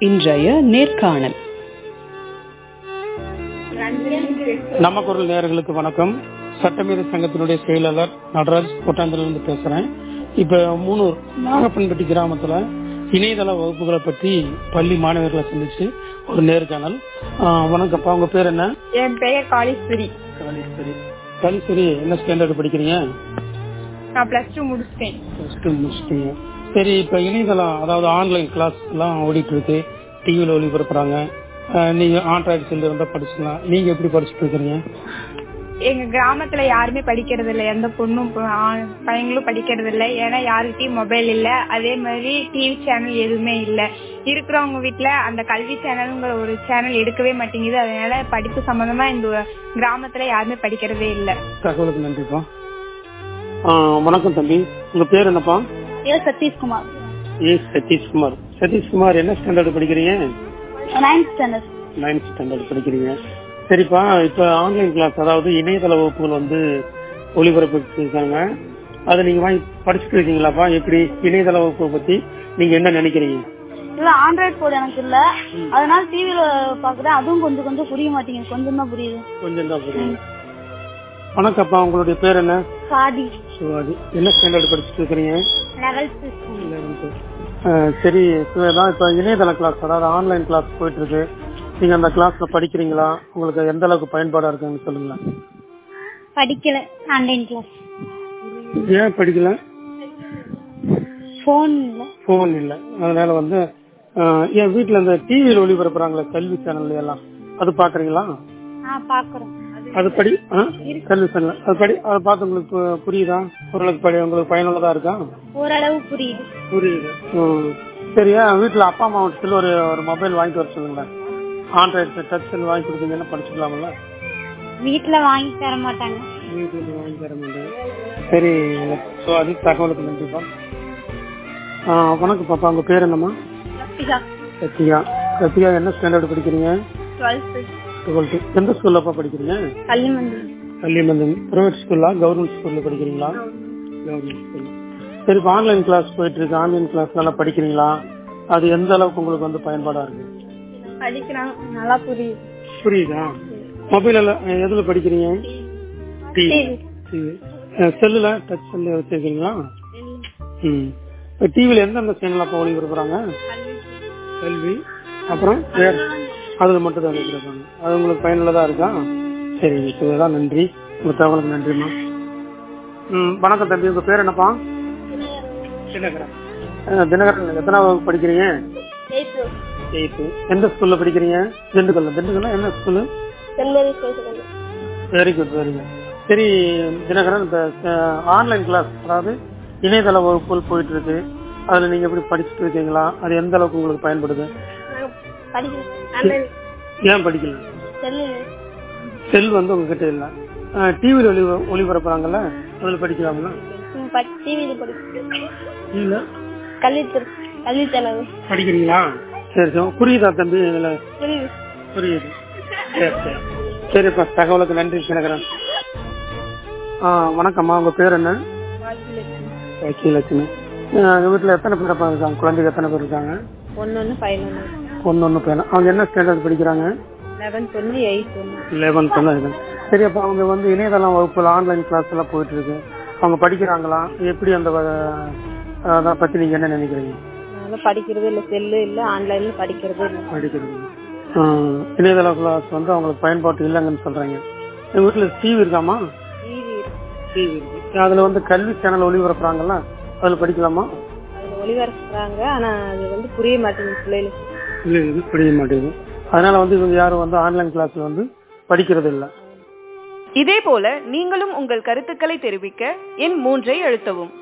இன்றைய நேர்காணல் நம்ம குரல் நேயர்களுக்கு வணக்கம் சட்டமேதை சங்கத்தினுடைய செயலாளர் நடராஜ் கோட்டாந்திலிருந்து பேசுறேன் இப்ப மூணூர் நாகப்பன்பட்டி கிராமத்துல இணையதள வகுப்புகளை பற்றி பள்ளி மாணவர்களை சந்திச்சு ஒரு நேர்காணல் ஆஹ் வணக்கம்ப்பா உங்க பேர் என்ன என் பெயர் காளீஸ்வரி காளீஸ்வரி காளீஸ்வரி என்ன ஸ்டாண்டர்ட் படிக்கிறீங்க நான் பிளஸ் டூ முடிச்சிட்டேன் Plus two முடிச்சிட்டீங்க சரி இப்ப இணையதளம் அதாவது ஆன்லைன் கிளாஸ் எல்லாம் ஓடிட்டு இருக்கு டிவியில ஒளிபரப்புறாங்க ஆஹ் நீங்க ஆண்ட்ராய்டு செல் இருந்தா படிச்சுக்கலாம் நீங்க எப்படி படிச்சுட்டு இருக்கிறீங்க எங்க கிராமத்துல யாருமே படிக்கிறது இல்ல எந்த பொண்ணும் ப- ஆ- பையங்களும் படிக்கிறது இல்ல ஏன்னா யாருக்கிட்டயும் மொபைல் இல்ல அதே மாதிரி டிவி சேனல் எதுவுமே இல்ல இருக்கிறவங்க வீட்ல அந்த கல்வி சேனல்ங்கிற ஒரு சேனல் எடுக்கவே மாட்டேங்குது அதனால படிப்பு சம்பந்தமா இந்த கிராமத்துல யாருமே படிக்கிறதே இல்ல தகவலுக்கு நன்றிப்பா ஆஹ் வணக்கம் தம்பி உங்க பேர் என்னப்பா ஏ சதீஷ்குமார் ஏ சதீஷ்குமார் சதீஷ்குமார் என்ன ஸ்டாண்டர்ட் படிக்கிறீங்க நைன்த் ஸ்டாண்டர்ட் நைன்த் ஸ்டாண்டர்ட் படிக்கிறீங்க சரிப்பா இப்ப ஆன்லைன் கிளாஸ் அதாவது இணையதள வகுப்புகள் வந்து ஒளிபரப்பு இருக்காங்க அதை நீங்க வாங்கி படிச்சுட்டு இருக்கீங்களாப்பா எப்படி இணையதள வகுப்பை பத்தி நீங்க என்ன நினைக்கிறீங்க இல்ல ஆண்ட்ராய்ட் போன் எனக்கு இல்ல அதனால டிவில பாக்குறேன் அதுவும் கொஞ்சம் கொஞ்சம் புரிய மாட்டேங்குது கொஞ்சம் தான் புரியுது கொஞ்சம் தான் புரியும் வணக்கம்ப்பா உங்களுடைய பேர் என்ன சாதி சிவாஜி என்ன ஸ்டாண்டர்ட் படிச்சுட்டு இருக்கிறீங்க லெவல்த் 11th. அஹ் சரி இப்பதான் இப்ப இணையதள கிளாஸ் அதாவது ஆன்லைன் கிளாஸ் போயிட்டு இருக்கு நீங்க அந்த கிளாஸ்ல படிக்கிறீங்களா உங்களுக்கு எந்த அளவுக்கு பயன்பாடா இருக்குன்னு சொல்லுங்களேன் படிக்கல ஆன்லைன் கிளாஸ் ஏன் படிக்கல போன் இல்ல போன் இல்ல அதனால வந்து அஹ், ஏன் வீட்டுல இந்த டிவியில ஒளிபரப்புறாங்களே கல்வி சேனல் எல்லாம் அது பாக்குறீங்களா ஆ பாக்குறோம் அது படி அஹ், கல்வி சேனல் அது படி அதை பார்த்து உங்களுக்கு பு- புரியுதா ஓரளவுக்கு படி உங்களுக்கு பயனுள்ளதா இருக்கா ஓரளவு புரியுது புரியுது ம். சரியா வீட்டுல அப்பா அம்மா வீட்டுல ஒரு ஒரு மொபைல் வாங்கிட்டு வர சொல்லுங்களேன் ஆண்ட்ராய்டு டச் செல் வாங்கி கொடுத்தீங்கன்னா படிச்சுக்கலாம்ல வீட்டுல வாங்கி தர மாட்டாங்க வீட்டுல வாங்கி தர மாட்டேன் சரி ஸோ அது தகவலுக்கு நன்றிப்பா ஆ, வணக்கம் பாப்பா உங்க பேர் என்னம்மா சத்யா சத்யா என்ன ஸ்டாண்டர்ட் படிக்கிறீங்க டுவெல்த்து எந்த ஸ்கூல்லப்பா படிக்கிறீங்க கல்விமந்தி கல்விமந்தன் பிரைவேட் ஸ்கூல்லா கவர்மெண்ட் ஸ்கூல்ல படிக்கிறீங்களா கவர்மெண்ட் ஸ்கூல் சரி இப்போ ஆன்லைன் கிளாஸ் போயிட்டு இருக்கு ஆன்லைன் கிளாஸ் நல்லா படிக்கிறீங்களா அது எந்த அளவுக்கு உங்களுக்கு வந்து பயன்பாடா இருக்கு படிக்கிறான் நல்லா புரியுது புரியுதா மொபைல் எதுல படிக்கிறீங்க டிவி செல்லுல டச் செல்லு வச்சிருக்கீங்களா ம் இப்போ டிவியில் எந்தெந்த சேனல் அப்போ ஒளிபரப்புறாங்க கல்வி அப்புறம் வேற அதுல மட்டும் தான் ஒளிபரப்பாங்க அது உங்களுக்கு பயனுள்ளதா இருக்கா சரி இதுதான் நன்றி உங்க தகவலுக்கு நன்றிம்மா ம் வணக்கம் தம்பி உங்க பேர் என்னப்பா தினகரன் அஹ், தினகரன் எத்தனாவது வகுப்பு படிக்கிறீங்க எயித்து எந்த ஸ்கூல்ல படிக்கிறீங்க திண்டுக்கல்ல திண்டுக்கல்ல என்ன school very good very good சரி தினகரன் இந்த ஆன்லைன் கிளாஸ் அதாவது இணையதள வகுப்புகள் போயிட்டு இருக்கு அதுல நீங்க எப்படி படிச்சுட்டு இருக்கீங்களா அது எந்த அளவுக்கு உங்களுக்கு பயன்படுது ஏன் படிக்கல செல் வந்து உங்ககிட்ட இல்ல டிவியில் ஒளி ஒளிபரப்புறாங்கல்ல அதுல படிக்கலாம்ல டிவியில படிக்கிறேன் இல்ல கல்வி கல்வி சேனல் படிக்கிறீங்களா சரி சரி புரியுதா தம்பி இதுல புரியுது புரியுது சரி சரி சரிப்பா தகவலுக்கு நன்றி தினகரன் ஆ வணக்கம்மா உங்க பேர் என்ன லட்சுமி எங்க வீட்டுல எத்தனை பேர் அப்பா இருக்காங்க குழந்தைங்க எத்தனை பேர் இருக்காங்க ஒன்னொன்னு பதினொன்னு ஒன்னு ஒண்ணு பேர் அவங்க என்ன ஸ்டாண்டர்ட் படிக்கிறாங்க லெவன்த் ஒன்னு எயித் ஒன்னு லெவன்த் தான் சரி அப்ப அவங்க வந்து இணையதளம் வகுப்புல ஆன்லைன் கிளாஸ் எல்லாம் போயிட்டு இருக்கு அவங்க படிக்கிறாங்களா எப்படி அந்த வ- அதை பத்தி நீங்க என்ன நினைக்கிறீங்க அதனால படிக்கிறது இல்ல செல்லு இல்ல ஆன்லைன்ல படிக்கிறது இல்ல படிக்கிறது ஆ, இணையதள கிளாஸ் வந்து அவங்களுக்கு பயன்பாட்டு இல்லைங்கன்னு சொல்றாங்க எங்க வீட்டுல டிவி இருக்காமா டிவி டிவி இருக்கு அதுல வந்து கல்வி சேனல் ஒளிபரப்புறாங்கல்ல அதுல படிக்கலாமா அதுல ஒளிபரப்புறாங்க ஆனா அது வந்து புரிய மாட்டேங்குது பிள்ளைகளுக்கு இல்ல இது புரிய மாட்டேங்குது அதனால வந்து இவங்க யாரும் வந்து ஆன்லைன் கிளாஸ்ல வந்து படிக்கிறது இல்ல இதேபோல நீங்களும் உங்கள் கருத்துக்களை தெரிவிக்க எண் மூன்றை அழுத்தவும்